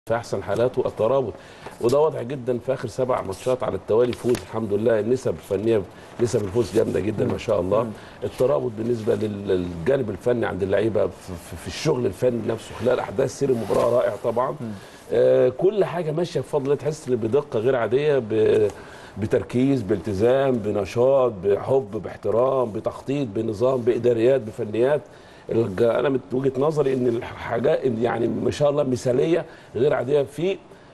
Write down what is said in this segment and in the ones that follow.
في احسن حالاته الترابط وده واضح جدا في اخر سبع ماتشات على التوالي فوز الحمد لله النسب الفنيه نسب الفوز جامده جدا ما شاء الله الترابط بالنسبه لل- للجانب الفني عند اللعيبه في, في- في الشغل الفني نفسه خلال احداث سير المباراه رائع طبعا آه كل حاجه ماشيه بفضل الله تحس إن بدقه غير عاديه ب بتركيز بالتزام بنشاط بحب باحترام بتخطيط بنظام باداريات بفنيات الج- انا من وجهه نظري ان الحاجات يعني ما شاء الله مثاليه غير عاديه في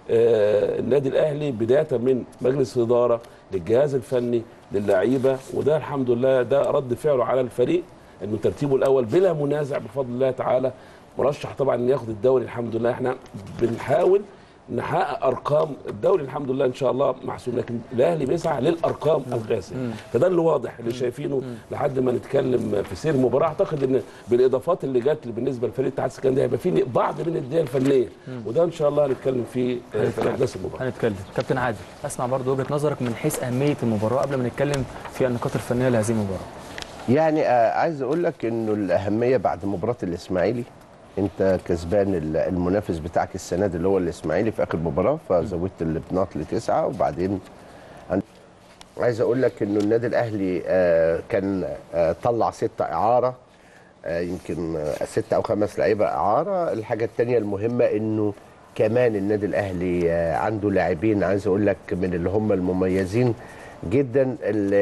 آه، النادي الاهلي بدايه من مجلس الاداره للجهاز الفني للعيبه وده الحمد لله ده رد فعله على الفريق انه ترتيبه الاول بلا منازع بفضل الله تعالى مرشح طبعا ان ياخد الدوري الحمد لله احنا بنحاول نحقق ارقام الدوري الحمد لله ان شاء الله محسوم لكن الاهلي بيسعى للارقام القياسيه فده اللي واضح اللي شايفينه لحد ما نتكلم في سير المباراه اعتقد ان بالاضافات اللي جت بالنسبه لفريق الاتحاد السكندري هيبقى في بعض من الديه الفنيه وده ان شاء الله هنتكلم فيه آه، في احداث المباراه هنتكلم كابتن عادل اسمع برضه وجهه نظرك من حيث اهميه المباراه قبل ما نتكلم في النقاط الفنيه لهذه المباراه يعني آه، عايز اقول لك انه الاهميه بعد مباراه الاسماعيلي انت كسبان ال- المنافس بتاعك السنه دي اللي هو الاسماعيلي في اخر مباراه فزودت النقاط لتسعه وبعدين عن- عايز اقول لك انه النادي الاهلي آه، كان آه، طلع سته اعاره آه، يمكن آه، ستة أو خمس لعيبة إعارة الحاجة التانية المهمة إنه كمان النادي الأهلي آه، عنده لاعبين عايز أقول لك من اللي هم المميزين جدا اللي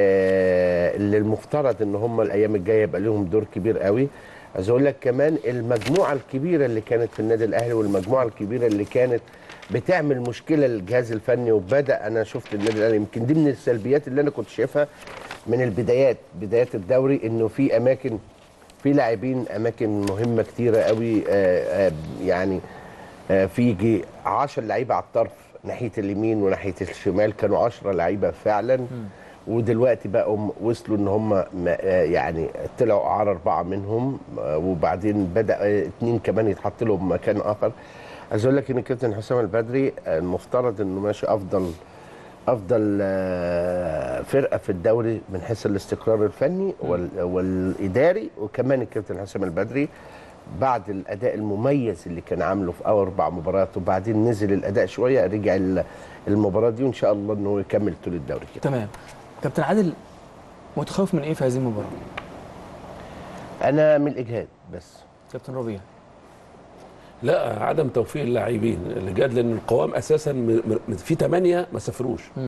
اللي المفترض إن هم الأيام الجاية يبقى لهم دور كبير قوي عايز أقول لك كمان المجموعة الكبيرة اللي كانت في النادي الأهلي والمجموعة الكبيرة اللي كانت بتعمل مشكلة للجهاز الفني وبدأ أنا شفت النادي الأهلي يمكن دي من السلبيات اللي أنا كنت شايفها من البدايات بدايات الدوري إنه في أماكن في لاعبين اماكن مهمه كتيره قوي آه، آه، يعني آه، في يجي 10 لعيبه على الطرف ناحيه اليمين وناحيه الشمال كانوا 10 لعيبه فعلا ودلوقتي بقوا م- وصلوا ان هم م- آه، يعني طلعوا اعاره اربعه منهم آه، وبعدين بدا آه، اتنين كمان يتحط لهم مكان اخر عايز اقول لك ان الكابتن حسام البدري آه، المفترض انه ماشي افضل افضل آه، فرقه في الدوري من حيث الاستقرار الفني وال- والاداري وكمان الكابتن حسام البدري بعد الاداء المميز اللي كان عامله في اول اربع مباريات وبعدين نزل الاداء شويه رجع ال- المباراه دي وان شاء الله ان هو يكمل طول الدوري كده تمام كابتن عادل متخوف من ايه في هذه المباراه انا من الاجهاد بس كابتن ربيع لا عدم توفيق اللاعبين اللي جاد لان القوام اساسا م- م- في ثمانيه ما سافروش